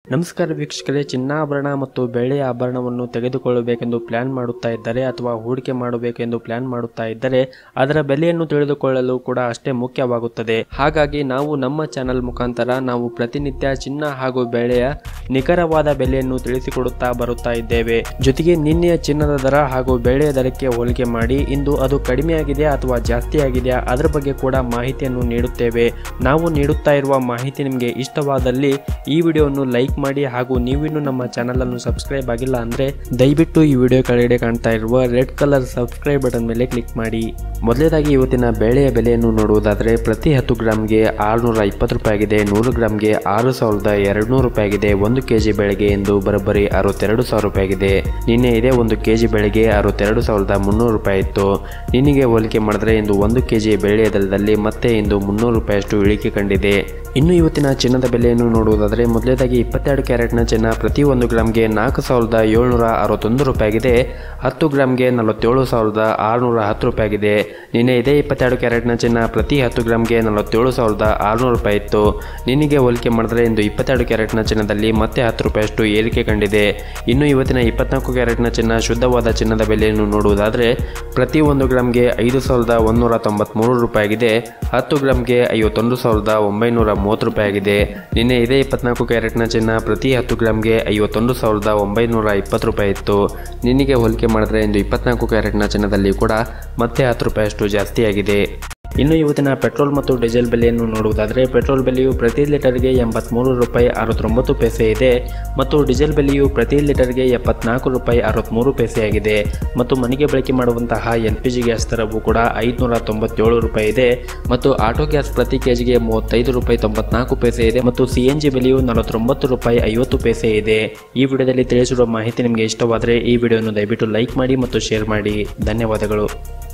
ನಮಸ್ಕಾರ ವೀಕ್ಷಕರೇ ಚಿನ್ನಾಭರಣ ಮತ್ತು ಬೆಳ್ಳಿಯ ಆಭರಣವನ್ನು ತೆಗೆದುಕೊಳ್ಳಬೇಕೆಂದು ಪ್ಲಾನ್ ಮಾಡುತ್ತಾ ಇದ್ದರೆ ಅಥವಾ ಹೂಡಿಕೆ ಮಾಡಬೇಕೆಂದು ಪ್ಲಾನ್ ಮಾಡುತ್ತಾ ಇದ್ದರೆ ಅದರ ಬೆಲೆಯನ್ನು ತಿಳಿದುಕೊಳ್ಳಲು ಕೂಡ ಅಷ್ಟೇ ಮುಖ್ಯವಾಗುತ್ತದೆ ಹಾಗಾಗಿ ನಾವು ನಮ್ಮ ಚಾನೆಲ್ ಮುಖಾಂತರ ನಾವು ಪ್ರತಿನಿತ್ಯ ಚಿನ್ನ ಹಾಗೂ ಬೆಳೆಯ ನಿಖರವಾದ ಬೆಲೆಯನ್ನು ತಿಳಿಸಿಕೊಡುತ್ತಾ ಬರುತ್ತಾ ಇದ್ದೇವೆ ಜೊತೆಗೆ ನಿನ್ನೆಯ ಚಿನ್ನದ ದರ ಹಾಗೂ ಬೆಳೆಯ ದರಕ್ಕೆ ಹೋಲಿಕೆ ಮಾಡಿ ಇಂದು ಅದು ಕಡಿಮೆಯಾಗಿದೆಯಾ ಅಥವಾ ಜಾಸ್ತಿ ಆಗಿದೆಯಾ ಅದರ ಬಗ್ಗೆ ಕೂಡ ಮಾಹಿತಿಯನ್ನು ನೀಡುತ್ತೇವೆ ನಾವು ನೀಡುತ್ತಾ ಇರುವ ಮಾಹಿತಿ ನಿಮಗೆ ಇಷ್ಟವಾದಲ್ಲಿ ಈ ವಿಡಿಯೋವನ್ನು ಲೈಕ್ ಮಾಡಿ ಹಾಗೂ ನೀವಿನ್ನೂ ನಮ್ಮ ಚಾನಲ್ ಅನ್ನು ಸಬ್ಸ್ಕ್ರೈಬ್ ಆಗಿಲ್ಲ ಅಂದ್ರೆ ದಯವಿಟ್ಟು ಈ ವಿಡಿಯೋ ಕೆಳಗಡೆ ಕಾಣ್ತಾ ಇರುವ ರೆಡ್ ಕಲರ್ ಸಬ್ಸ್ಕ್ರೈಬ್ ಬಟನ್ ಮೇಲೆ ಕ್ಲಿಕ್ ಮಾಡಿ ಮೊದಲನೇದಾಗಿ ಇವತ್ತಿನ ಬೆಳೆಯ ಬೆಲೆಯನ್ನು ನೋಡುವುದಾದರೆ ಪ್ರತಿ ಹತ್ತು ಗ್ರಾಮ್ಗೆ ಆರುನೂರ ಇಪ್ಪತ್ತು ರೂಪಾಯಿ ಆಗಿದೆ ನೂರು ಗ್ರಾಮ್ಗೆ ಆರು ಸಾವಿರದ ಎರಡುನೂರು ರೂಪಾಯಿ ಆಗಿದೆ ಒಂದು ಕೆಜಿ ಬೆಳೆಗೆ ಎಂದು ಬರೋಬ್ಬರಿ ಅರವತ್ತೆರಡು ಸಾವಿರ ರೂಪಾಯಿ ಆಗಿದೆ ನಿನ್ನೆ ಇದೇ ಒಂದು ಕೆಜಿ ಬೆಳೆಗೆ ಅರವತ್ತೆರಡು ಸಾವಿರದ ಮುನ್ನೂರು ರೂಪಾಯಿ ಇತ್ತು ನಿನ್ನೆಗೆ ಹೋಲಿಕೆ ಮಾಡಿದ್ರೆ ಇಂದು ಒಂದು ಕೆಜಿ ಬೆಳೆಯ ದರದಲ್ಲಿ ಮತ್ತೆ ಇಂದು ಮುನ್ನೂರು ರೂಪಾಯಿಯಷ್ಟು ಇಳಿಕೆ ಕಂಡಿದೆ ಇನ್ನು ಇವತ್ತಿನ ಚಿನ್ನದ ಬೆಲೆಯನ್ನು ನೋಡುವುದಾದರೆ ಮೊದಲನೇದಾಗಿ ಇಪ್ಪತ್ತೆರಡು ಕ್ಯಾರೆಟ್ನ ಚಿನ್ನ ಪ್ರತಿ ಒಂದು ಗ್ರಾಮ್ಗೆ ನಾಲ್ಕು ಸಾವಿರದ ಏಳ್ನೂರ ಅರವತ್ತೊಂದು ರೂಪಾಯಿ ಆಗಿದೆ ಹತ್ತು ಗ್ರಾಮ್ಗೆ ನಲವತ್ತೇಳು ಸಾವಿರದ ಆರುನೂರ ಹತ್ತು ರೂಪಾಯಿ ಆಗಿದೆ ನಿನ್ನೆ ಇದೇ ಇಪ್ಪತ್ತೆರಡು ಕ್ಯಾರೆಟ್ನ ಚಿನ್ನ ಪ್ರತಿ ಹತ್ತು ಗ್ರಾಮ್ಗೆ ನಲವತ್ತೇಳು ಸಾವಿರದ ಆರುನೂರು ರೂಪಾಯಿ ಇತ್ತು ನಿನ್ನೆಗೆ ಹೋಲಿಕೆ ಮಾಡಿದ್ರೆ ಇಂದು ಇಪ್ಪತ್ತೆರಡು ಕ್ಯಾರೆಟ್ನ ಚಿನ್ನದಲ್ಲಿ ಮತ್ತೆ ಹತ್ತು ರೂಪಾಯಿಯಷ್ಟು ಏರಿಕೆ ಕಂಡಿದೆ ಇನ್ನು ಇವತ್ತಿನ ಇಪ್ಪತ್ನಾಲ್ಕು ಕ್ಯಾರೆಟ್ನ ಚಿನ್ನ ಶುದ್ಧವಾದ ಚಿನ್ನದ ಬೆಲೆಯನ್ನು ನೋಡುವುದಾದರೆ ಪ್ರತಿ ಒಂದು ಗ್ರಾಮ್ಗೆ ಐದು ಸಾವಿರದ ಒಂದೂರ ತೊಂಬತ್ತ್ಮೂರು ರೂಪಾಯಿ ಆಗಿದೆ ಹತ್ತು ಗ್ರಾಮ್ಗೆ ಐವತ್ತೊಂದು ಸಾವಿರದ ಒಂಬೈನೂರ ಮೂವತ್ತು ರೂಪಾಯಿ ಆಗಿದೆ ನಿನ್ನೆ ಇದೇ ಇಪ್ಪತ್ನಾಲ್ಕು ಕ್ಯಾರೆಟ್ನ ಚಿನ್ನ ಪ್ರತಿ ಹತ್ತು ಗ್ರಾಮ್ಗೆ ಐವತ್ತೊಂದು ಸಾವಿರದ ಒಂಬೈನೂರ ಇಪ್ಪತ್ತು ರೂಪಾಯಿ ಇತ್ತು ನಿನ್ನೆಗೆ ಹೋಲಿಕೆ ಮಾಡಿದ್ರೆ ಇಂದು ಇಪ್ಪತ್ನಾಲ್ಕು ಕ್ಯಾರೆಟ್ನ ಚಿನ್ನದಲ್ಲಿ ಕೂಡ ಮತ್ತೆ ಹತ್ತು ರೂಪಾಯಿಯಷ್ಟು ಜಾಸ್ತಿಯಾಗಿದೆ ಇನ್ನು ಇವತ್ತಿನ ಪೆಟ್ರೋಲ್ ಮತ್ತು ಡೀಸೆಲ್ ಬೆಲೆಯನ್ನು ನೋಡುವುದಾದರೆ ಪೆಟ್ರೋಲ್ ಬೆಲೆಯು ಪ್ರತಿ ಲೀಟರ್ಗೆ ಎಂಬತ್ತ್ಮೂರು ರೂಪಾಯಿ ಅರವತ್ತೊಂಬತ್ತು ಪೈಸೆ ಇದೆ ಮತ್ತು ಡೀಸೆಲ್ ಬೆಲೆಯು ಪ್ರತಿ ಲೀಟರ್ಗೆ ಎಪ್ಪತ್ನಾಲ್ಕು ರೂಪಾಯಿ ಅರವತ್ತ್ಮೂರು ಪೈಸೆ ಆಗಿದೆ ಮತ್ತು ಮನೆಗೆ ಬಳಕೆ ಮಾಡುವಂತಹ ಎಲ್ ಪಿ ಜಿ ಗ್ಯಾಸ್ ದರವು ಕೂಡ ಐದುನೂರ ತೊಂಬತ್ತೇಳು ರೂಪಾಯಿ ಇದೆ ಮತ್ತು ಆಟೋ ಗ್ಯಾಸ್ ಪ್ರತಿ ಕೆಜಿಗೆ ಮೂವತ್ತೈದು ರೂಪಾಯಿ ತೊಂಬತ್ನಾಲ್ಕು ಪೈಸೆ ಇದೆ ಮತ್ತು ಸಿ ಎನ್ ಜಿ ಬೆಲೆಯು ನಲವತ್ತೊಂಬತ್ತು ರೂಪಾಯಿ ಐವತ್ತು ಪೈಸೆ ಇದೆ ಈ ವಿಡಿಯೋದಲ್ಲಿ ತಿಳಿಸಿರುವ ಮಾಹಿತಿ ನಿಮಗೆ ಇಷ್ಟವಾದರೆ ಈ ವಿಡಿಯೋವನ್ನು ದಯವಿಟ್ಟು ಲೈಕ್ ಮಾಡಿ ಮತ್ತು ಶೇರ್ ಮಾಡಿ ಧನ್ಯವಾದಗಳು